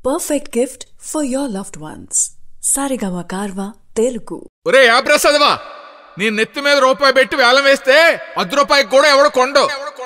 perfect gift for your loved ones. Sarigama Karva Telugu. ఒరే యా ప్రసాదవా నీ నెత్తి మీద రూపాయి పెట్టి వేలం వేస్తే అర్ధ రూపాయికి కూడా ఎవడు కొండు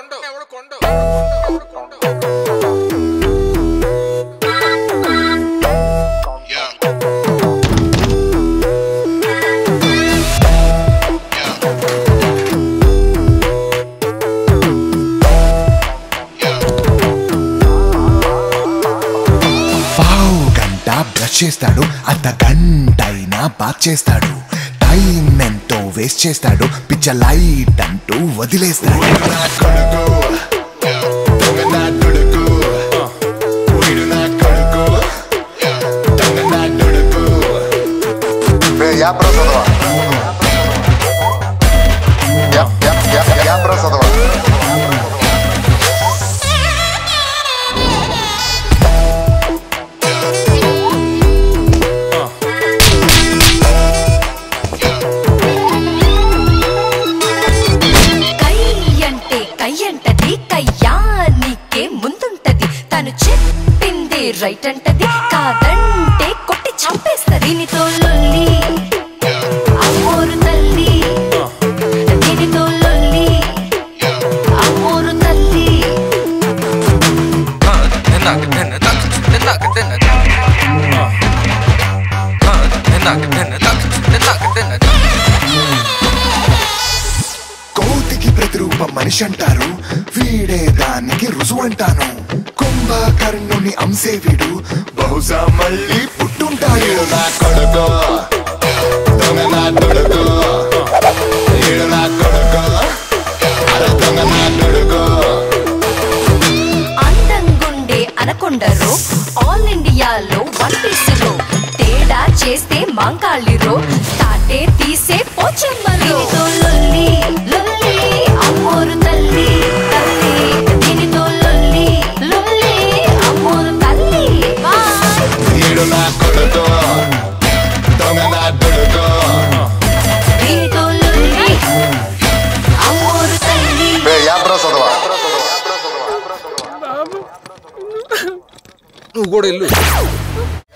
పావు గంట బ్రష్ చేస్తాడు అర్ధ గంట అయినా బాత్ చేస్తాడు టైం ఎంతో వేస్ట్ చేస్తాడు పిచ్చ లైట్ అంటూ వదిలేస్తాడు నా కొడుకు, దొంగ నా కొడుకు, వీడు నా కొడుకు, దొంగ నా కొడుకు. Я просто два. Я, я, я, я просто два. కై అంటే కై అంటది కయ్యానికే ముందుంటది తను చెప్పింది రైట్ అంటది కాదంటే కొట్టి చంపేస్తది దీనితో లొల్లి అమ్మోరు తల్లి దీనితో లొల్లి అమ్మోరు తల్లి కోతికి ప్రతిరూపం మనిషి అంటారు వీడే దానికి రుజువు అంటాను కుంభకర్ణుని అంశే వీడు బహుశా మళ్ళీ పుట్టుంటాడు నా కొడుకు దొంగ నా కొడుకు ఈడు నా కొడుకు అరే దొంగ నా కొడుకు అందంగుండే అనకొండరు ఆల్ ఇండియాలో వన్ పీసులో తేడా చేస్తే మాంకాళిరో తాటే తీసే పోచెమ్మలు దీనితో లొల్లి లొల్లి అమ్మోరు తల్లి తల్లి దీనితో లొల్లి లొల్లి అమ్మోరు తల్లి బాయ్ ఈడు నా కొడుకు దొంగ నా కొడుకు దీనితో లొల్లి అమ్మోరు తల్లి Я просто два. నువ్వు కూడా ఇల్లు